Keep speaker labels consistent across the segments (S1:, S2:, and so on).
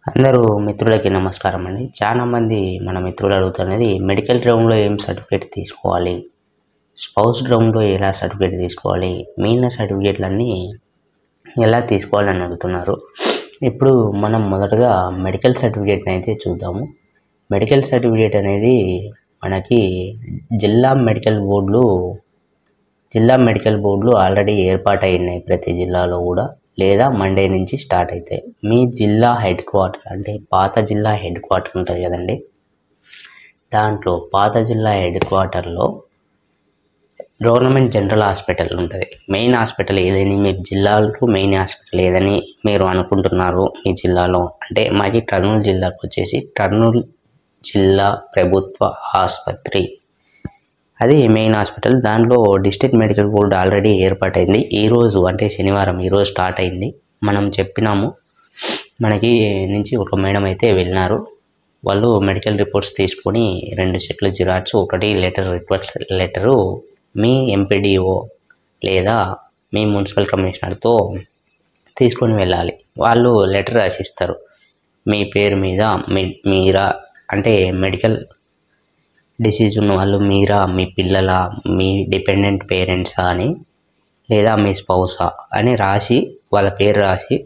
S1: అందరూ మిత్రులకి నమస్కారం అండి చాలా మంది మన మిత్రులు అడుగుతున్నది మెడికల్ గ్రౌండ్లో ఏం సర్టిఫికేట్ తీసుకోవాలి స్పౌస్ గ్రౌండ్లో ఎలా సర్టిఫికేట్ తీసుకోవాలి మిగిలిన సర్టిఫికేట్లన్నీ ఎలా తీసుకోవాలని అడుగుతున్నారు ఇప్పుడు మనం మొదటగా మెడికల్ సర్టిఫికేట్ని అయితే చూద్దాము మెడికల్ సర్టిఫికేట్ అనేది మనకి జిల్లా మెడికల్ బోర్డులు జిల్లా మెడికల్ బోర్డులు ఆల్రెడీ ఏర్పాటై ఉన్నాయి ప్రతి జిల్లాలో కూడా లేదా మండే నుంచి స్టార్ట్ అవుతాయి మీ జిల్లా హెడ్ క్వార్టర్ అంటే పాత జిల్లా హెడ్ క్వార్టర్ ఉంటుంది కదండి దాంట్లో పాత జిల్లా హెడ్ క్వార్టర్లో గవర్నమెంట్ జనరల్ హాస్పిటల్ ఉంటుంది మెయిన్ హాస్పిటల్ ఏదని మీ జిల్లాలకు మెయిన్ హాస్పిటల్ ఏదని మీరు అనుకుంటున్నారు మీ జిల్లాలో అంటే మాది కర్నూలు జిల్లాకు వచ్చేసి కర్నూలు జిల్లా ప్రభుత్వ ఆసుపత్రి అది మెయిన్ హాస్పిటల్ దాంట్లో డిస్ట్రిక్ట్ మెడికల్ బోర్డు ఆల్రెడీ ఏర్పాటైంది ఈరోజు అంటే శనివారం ఈరోజు స్టార్ట్ అయింది మనం చెప్పినాము మనకి నుంచి ఒక మేడం అయితే వెళ్ళినారు వాళ్ళు మెడికల్ రిపోర్ట్స్ తీసుకొని రెండు సెట్లు జిరాక్స్ ఒకటి లెటర్ రిక్వెస్ట్ లెటరు మీ ఎంపీడీఓ లేదా మీ మున్సిపల్ కమిషనర్తో తీసుకొని వెళ్ళాలి వాళ్ళు లెటర్ రాసిస్తారు మీ పేరు మీద మీ మీరా అంటే మెడికల్ డిసీజ్ ఉన్న వాళ్ళు మీరా మీ పిల్లల మీ డిపెండెంట్ పేరెంట్సా అని లేదా మీ స్పౌసా అని రాసి వాళ్ళ పేరు రాసి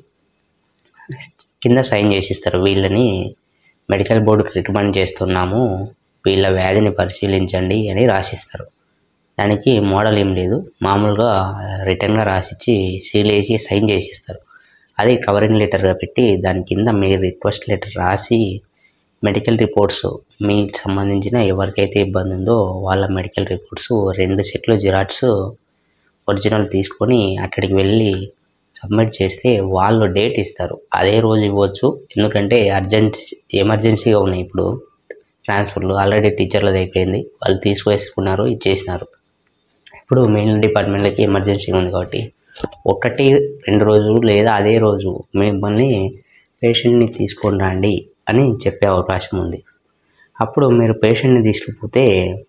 S1: కింద సైన్ చేసిస్తారు వీళ్ళని మెడికల్ బోర్డుకి రికమెండ్ చేస్తున్నాము వీళ్ళ వ్యాధిని పరిశీలించండి అని రాసిస్తారు దానికి మోడల్ ఏం లేదు మామూలుగా రిటర్న్గా రాసిచ్చి సీల్ వేసి సైన్ చేసిస్తారు అది కవరింగ్ లెటర్గా పెట్టి దాని కింద మీ రిక్వెస్ట్ లెటర్ రాసి మెడికల్ రిపోర్ట్స్ మీకు సంబంధించిన ఎవరికైతే ఇబ్బంది ఉందో వాళ్ళ మెడికల్ రిపోర్ట్స్ రెండు సెట్లు జిరాక్స్ ఒరిజినల్ తీసుకొని అక్కడికి వెళ్ళి సబ్మిట్ చేస్తే వాళ్ళు డేట్ ఇస్తారు అదే రోజు ఇవ్వచ్చు ఎందుకంటే అర్జెంట్ ఎమర్జెన్సీగా ఉన్నాయి ఇప్పుడు ట్రాన్స్ఫర్లు ఆల్రెడీ టీచర్లది అయిపోయింది వాళ్ళు తీసుకువేసుకున్నారు ఇచ్చేసినారు ఇప్పుడు మెయిన్ డిపార్ట్మెంట్లకి ఎమర్జెన్సీ ఉంది కాబట్టి ఒకటి రెండు రోజులు లేదా అదే రోజు మిమ్మల్ని పేషెంట్ని తీసుకొని రండి అని చెప్పే అవకాశం ఉంది అప్పుడు మీరు పేషెంట్ని తీసుకుపోతే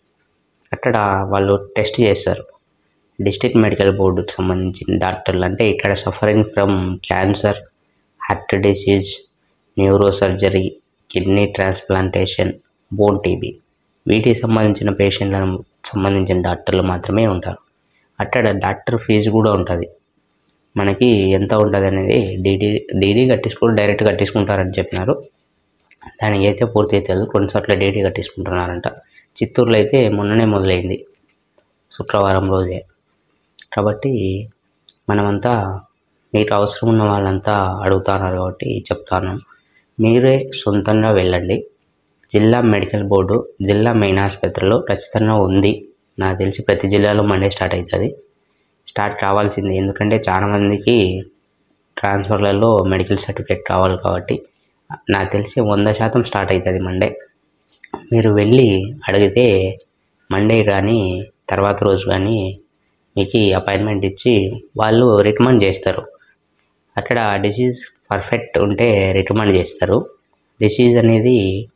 S1: అక్కడ వాళ్ళు టెస్ట్ చేస్తారు డిస్ట్రిక్ట్ మెడికల్ బోర్డుకి సంబంధించిన డాక్టర్లు అంటే ఇక్కడ suffering from cancer heart disease neuro surgery kidney transplantation bone T B వీటికి సంబంధించిన పేషెంట్లను సంబంధించిన డాక్టర్లు మాత్రమే ఉంటారు అక్కడ డాక్టర్ ఫీజు కూడా ఉంటుంది మనకి ఎంత ఉంటుంది అనేది డీడీ డీడీ కట్టించుకుంటూ డైరెక్ట్ కట్టించుకుంటారని చెప్పినారు దానికి అయితే పూర్తిగా తెలియదు కొన్నిసార్లు డీడీ కట్టించుకుంటున్నారంట చిత్తూరులో అయితే మొన్ననే మొదలైంది శుక్రవారం రోజే కాబట్టి మనమంతా మీకు అవసరం ఉన్న వాళ్ళంతా అడుగుతున్నారు కాబట్టి చెప్తాను మీరే సొంతంగా వెళ్ళండి జిల్లా మెడికల్ బోర్డు జిల్లా మెయిన్ ఆసుపత్రిలో ఖచ్చితంగా ఉంది నాకు తెలిసి ప్రతి జిల్లాలో మండే స్టార్ట్ అవుతుంది స్టార్ట్ కావాల్సింది ఎందుకంటే చాలా మందికి ట్రాన్స్ఫర్లలో మెడికల్ సర్టిఫికేట్ కావాలి కాబట్టి నాకు తెలిసి వంద శాతం స్టార్ట్ అవుతుంది మండే మీరు వెళ్ళి అడిగితే మండే కానీ తర్వాత రోజు కానీ మీకు అపాయింట్మెంట్ ఇచ్చి వాళ్ళు రికమెండ్ చేస్తారు అక్కడ డిసీజ్ పర్ఫెక్ట్ ఉంటే రికమెండ్ చేస్తారు డిసీజ్ అనేది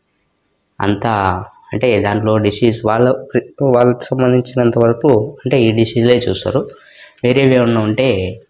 S1: అంతా అంటే దాంట్లో డిసీజ్ వాళ్ళ వాళ్ళకి సంబంధించినంత వరకు అంటే ఈ డిసీజే చూస్తారు వేరేవి ఏమన్నా ఉంటే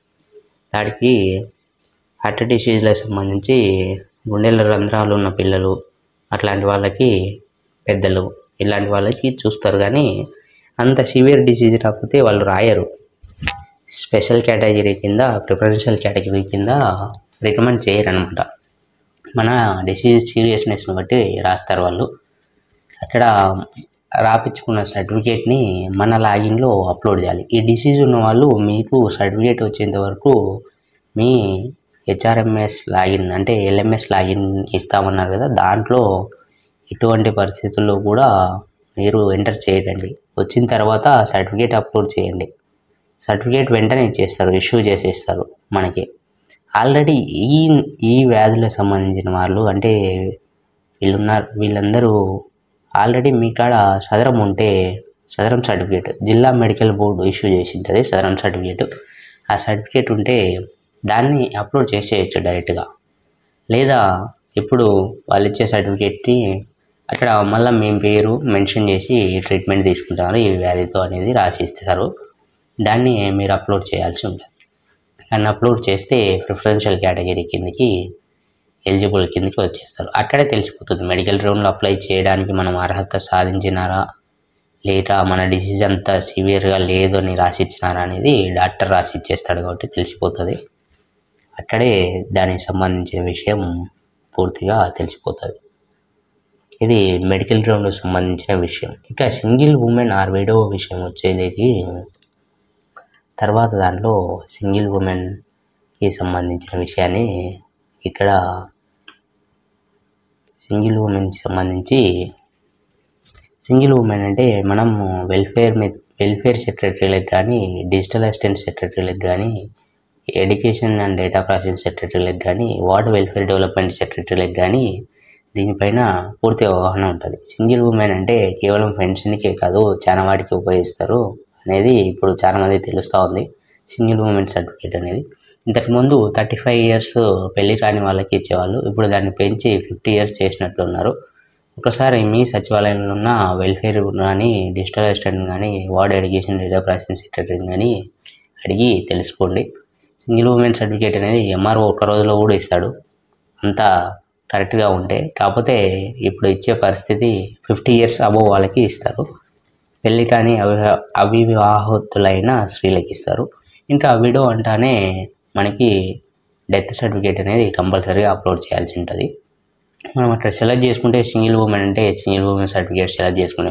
S1: వాటికి హార్ట్ డిసీజ్లకు సంబంధించి గుండెల రంధ్రాలు ఉన్న పిల్లలు అట్లాంటి వాళ్ళకి పెద్దలు ఇలాంటి వాళ్ళకి చూస్తారు కానీ అంత సివియర్ డిసీజ్ రాకపోతే వాళ్ళు రాయరు స్పెషల్ కేటగిరీ కింద ప్రిఫరెన్షియల్ కేటగిరీ కింద రికమెండ్ చేయరు అనమాట మన డిసీజ్ సీరియస్నెస్ని బట్టి రాస్తారు వాళ్ళు అక్కడ రాపించుకున్న సర్టిఫికేట్ని మన లాగిన్లో అప్లోడ్ చేయాలి ఈ డిసీజ్ ఉన్న వాళ్ళు మీకు సర్టిఫికేట్ వచ్చేంత వరకు మీ హెచ్ఆర్ఎంఎస్ లాగిన్ అంటే ఎల్ఎంఎస్ లాగిన్ ఇస్తామన్నారు కదా దాంట్లో ఎటువంటి పరిస్థితుల్లో కూడా మీరు ఎంటర్ చేయకండి వచ్చిన తర్వాత సర్టిఫికేట్ అప్లోడ్ చేయండి సర్టిఫికేట్ వెంటనే ఇచ్చేస్తారు ఇష్యూ చేసేస్తారు మనకి ఆల్రెడీ ఈ ఈ వ్యాధులకు సంబంధించిన వాళ్ళు అంటే వీళ్ళున్నారు వీళ్ళందరూ ఆల్రెడీ మీ కాడ సదరం ఉంటే సదరం సర్టిఫికేట్ జిల్లా మెడికల్ బోర్డు ఇష్యూ చేసి ఉంటుంది సదరం సర్టిఫికేట్ ఆ సర్టిఫికేట్ ఉంటే దాన్ని అప్లోడ్ చేసేయచ్చు డైరెక్ట్గా లేదా ఇప్పుడు వాళ్ళు ఇచ్చే సర్టిఫికేట్ని అక్కడ మళ్ళీ మీ పేరు మెన్షన్ చేసి ట్రీట్మెంట్ తీసుకుంటారు ఈ వ్యాధితో అనేది రాసి ఇస్తారు దాన్ని మీరు అప్లోడ్ చేయాల్సి ఉంటుంది దాన్ని అప్లోడ్ చేస్తే ప్రిఫరెన్షియల్ కేటగిరీ కిందకి ఎలిజిబుల్ కిందకి వచ్చేస్తారు అక్కడే తెలిసిపోతుంది మెడికల్ రౌండ్లో అప్లై చేయడానికి మనం అర్హత సాధించినారా లేదా మన డిసీజ్ అంతా సివియర్గా లేదు అని రాసిచ్చినారా అనేది డాక్టర్ రాసి ఇచ్చేస్తాడు కాబట్టి తెలిసిపోతుంది అక్కడే దానికి సంబంధించిన విషయం పూర్తిగా తెలిసిపోతుంది ఇది మెడికల్ గ్రౌండ్కి సంబంధించిన విషయం ఇక సింగిల్ ఉమెన్ ఆర్ విడో విషయం వచ్చేది తర్వాత దాంట్లో సింగిల్ ఉమెన్కి సంబంధించిన విషయాన్ని ఇక్కడ సింగిల్ ఉమెన్కి సంబంధించి సింగిల్ ఉమెన్ అంటే మనం వెల్ఫేర్ మె వెల్ఫేర్ సెక్రటరీలకు కానీ డిజిటల్ అసిస్టెంట్ సెక్రటరీలకు కానీ ఎడ్యుకేషన్ అండ్ డేటా ప్రాసెసింగ్ సెక్రటరీలకు కానీ వార్డ్ వెల్ఫేర్ డెవలప్మెంట్ సెక్రటరీలకు కానీ దీనిపైన పూర్తి అవగాహన ఉంటుంది సింగిల్ ఉమెన్ అంటే కేవలం పెన్షన్కే కాదు చాలా వాటికి ఉపయోగిస్తారు అనేది ఇప్పుడు చాలామంది తెలుస్తూ ఉంది సింగిల్ ఉమెన్ సర్టిఫికేట్ అనేది ఇంతకుముందు థర్టీ ఫైవ్ ఇయర్స్ పెళ్లి కాని వాళ్ళకి ఇచ్చేవాళ్ళు ఇప్పుడు దాన్ని పెంచి ఫిఫ్టీ ఇయర్స్ చేసినట్లున్నారు ఒకసారి మీ సచివాలయంలో ఉన్న వెల్ఫేర్ కానీ డిజిటల్ అసిస్టెంట్ కానీ ward education data processing secretary కానీ అడిగి తెలుసుకోండి సింగిల్ ఉమెన్ సర్టిఫికేట్ అనేది ఎంఆర్ఓ ఒక రోజులో కూడా ఇస్తాడు అంతా కరెక్ట్గా ఉంటే కాకపోతే ఇప్పుడు ఇచ్చే పరిస్థితి ఫిఫ్టీ ఇయర్స్ అబోవ్ వాళ్ళకి ఇస్తారు పెళ్ళి కానీ అవి అవివాహితులైన స్త్రీలకి ఇస్తారు ఇంకా విడో అంటానే మనకి డెత్ సర్టిఫికేట్ అనేది కంపల్సరీగా అప్లోడ్ చేయాల్సి ఉంటుంది మనం అక్కడ సెలెక్ట్ చేసుకుంటే సింగిల్ ఉమెన్ అంటే సింగిల్ ఉమెన్ సర్టిఫికేట్ సెలెక్ట్ చేసుకుని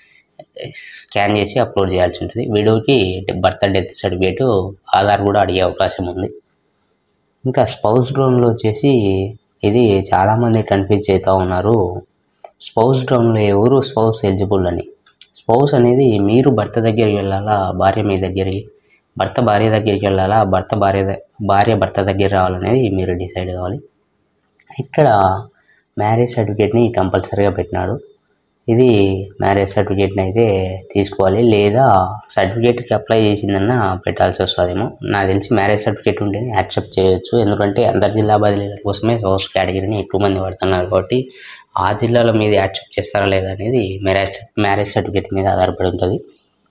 S1: స్కాన్ చేసి అప్లోడ్ చేయాల్సి ఉంటుంది వీడియోకి బర్త్ డెత్ సర్టిఫికేట్ ఆధార్ కూడా అడిగే అవకాశం ఉంది ఇంకా స్పౌస్ డ్రోన్లో వచ్చేసి ఇది చాలామంది కన్ఫ్యూజ్ చేస్తూ ఉన్నారు స్పౌస్ డ్రోన్లో ఎవరు స్పౌస్ ఎలిజిబుల్ అని స్పౌస్ అనేది మీరు భర్త దగ్గరికి వెళ్ళాలా భార్య మీ దగ్గరికి భర్త భార్య దగ్గరికి వెళ్ళాలా భర్త భార్య ద- భార్య భర్త దగ్గర రావాలనేది మీరు డిసైడ్ కావాలి ఇక్కడ మ్యారేజ్ సర్టిఫికేట్ని కంపల్సరీగా పెట్టినాడు ఇది మ్యారేజ్ సర్టిఫికేట్ని అయితే తీసుకోవాలి లేదా సర్టిఫికేట్కి అప్లై చేసిందన్న పెట్టాల్సి వస్తుందేమో నాకు తెలిసి మ్యారేజ్ సర్టిఫికేట్ ఉంటేనే యాక్సెప్ట్ చేయొచ్చు ఎందుకంటే అందరి జిల్లా బదిలీల కోసమే సోర్స్ కేటగిరీని ఎక్కువ మంది పడుతున్నారు కాబట్టి ఆ జిల్లాలో మీద యాక్సెప్ట్ చేస్తారా లేదా అనేది మ్యారేజ్ మ్యారేజ్ సర్టిఫికేట్ మీద ఆధారపడి ఉంటుంది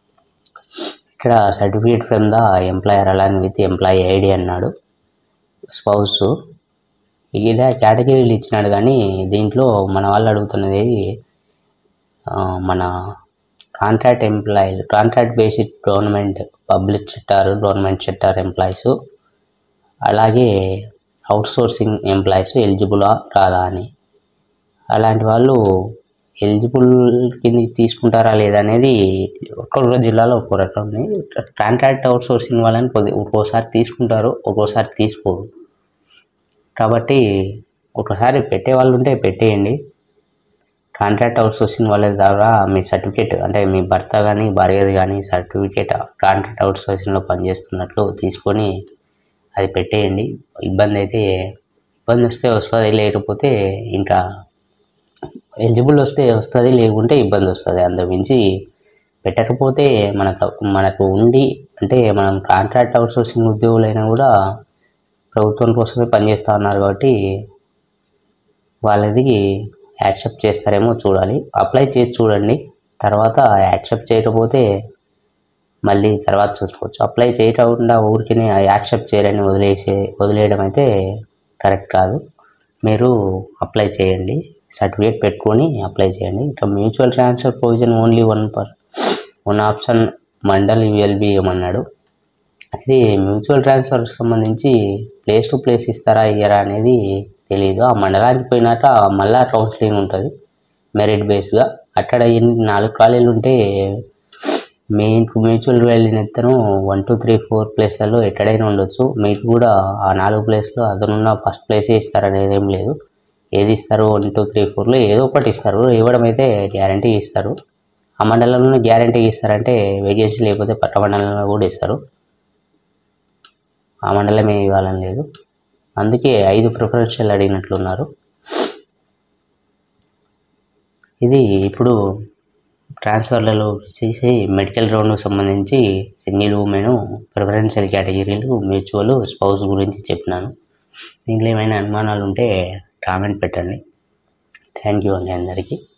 S1: ఇక్కడ certificate from the employer along with employee ID అన్నాడు స్పౌస్ ఇలా కేటగిరీలు ఇచ్చినాడు కానీ దీంట్లో మన వాళ్ళు అడుగుతున్నది ఆ, మన కాంట్రాక్ట్ ఎంప్లాయీలు contract basic government public sector government sector employees అలాగే అవుట్సోర్సింగ్ ఎంప్లాయీస్ ఎలిజిబులా కాదా అని అలాంటి వాళ్ళు ఎలిజిబుల్ కిందకి తీసుకుంటారా లేదా అనేది ఒక్కొక్క జిల్లాలో ఒక్కో రకం ఉంది కాంట్రాక్ట్ అవుట్సోర్సింగ్ వాళ్ళని కొద్ది ఒక్కోసారి తీసుకుంటారు ఒక్కోసారి తీసుకోరు కాబట్టి ఒకసారి పెట్టే వాళ్ళు ఉంటే పెట్టేయండి కాంట్రాక్ట్ అవుట్సోర్సింగ్ వాళ్ళ ద్వారా మీ సర్టిఫికేట్ అంటే మీ భర్త కానీ భార్యది కానీ సర్టిఫికేట్ కాంట్రాక్ట్ అవుట్సోర్సింగ్లో పనిచేస్తున్నట్లు తీసుకొని అది పెట్టేయండి ఇబ్బంది అయితే ఇబ్బంది వస్తే వస్తుంది లేకపోతే ఇంకా ఎలిజిబుల్ వస్తే వస్తుంది లేకుంటే ఇబ్బంది వస్తుంది అంతకుమించి పెట్టకపోతే మనకు మనకు ఉండి అంటే మనం కాంట్రాక్ట్ అవుట్సోర్సింగ్ ఉద్యోగులైనా కూడా ప్రభుత్వం కోసమే పనిచేస్తూ ఉన్నారు కాబట్టి వాళ్ళది యాక్సెప్ట్ చేస్తారేమో చూడాలి అప్లై చేసి చూడండి తర్వాత యాక్సెప్ట్ చేయకపోతే మళ్ళీ తర్వాత చూసుకోవచ్చు అప్లై చేయకుండా ఊరికినే యాక్సెప్ట్ చేయరని వదిలేసే వదిలేయడం అయితే కరెక్ట్ కాదు మీరు అప్లై చేయండి సర్టిఫికేట్ పెట్టుకొని అప్లై చేయండి ఇంకా mutual transfer provision only one per one option mandal ULB ఏమన్నాడు ఇది మ్యూచువల్ ట్రాన్స్ఫర్ సంబంధించి ప్లేస్ టు ప్లేస్ ఇస్తారా ఇయ్యరా అనేది తెలియదు ఆ మండలానికి పోయినాక మళ్ళా కౌన్సిలింగ్ ఉంటుంది మెరిట్ బేస్గా అక్కడ ఎన్ని నాలుగు ఖాళీలు ఉంటే మీకు మ్యూచువల్ వెళ్ళిన ఇతను వన్ టూ త్రీ ఫోర్ ప్లేస్లలో ఎక్కడైనా ఉండొచ్చు మీకు కూడా ఆ నాలుగు ప్లేస్లో అతనున్న ఫస్ట్ ప్లేసే ఇస్తారనేది ఏం లేదు ఏది ఇస్తారు వన్ టూ త్రీ ఫోర్లో ఏదో ఒకటి ఇస్తారు ఇవ్వడం అయితే గ్యారంటీ ఇస్తారు ఆ మండలంలో గ్యారంటీ ఇస్తారంటే వేకెన్సీ లేకపోతే పట్ట మండలంలో కూడా ఇస్తారు ఆ మండలమే ఇవ్వాలని లేదు అందుకే ఐదు ప్రిఫరెన్షియల్ అడిగినట్లున్నారు ఇది ఇప్పుడు ట్రాన్స్ఫర్లలో చేసి మెడికల్ రౌండ్కు సంబంధించి సింగిల్ ఉమెన్ ప్రిఫరెన్షియల్ కేటగిరీలు మ్యూచువల్ స్పౌస్ గురించి చెప్పినాను దీంట్లో ఏమైనా అనుమానాలు ఉంటే కామెంట్ పెట్టండి థ్యాంక్ యూ అండి అందరికీ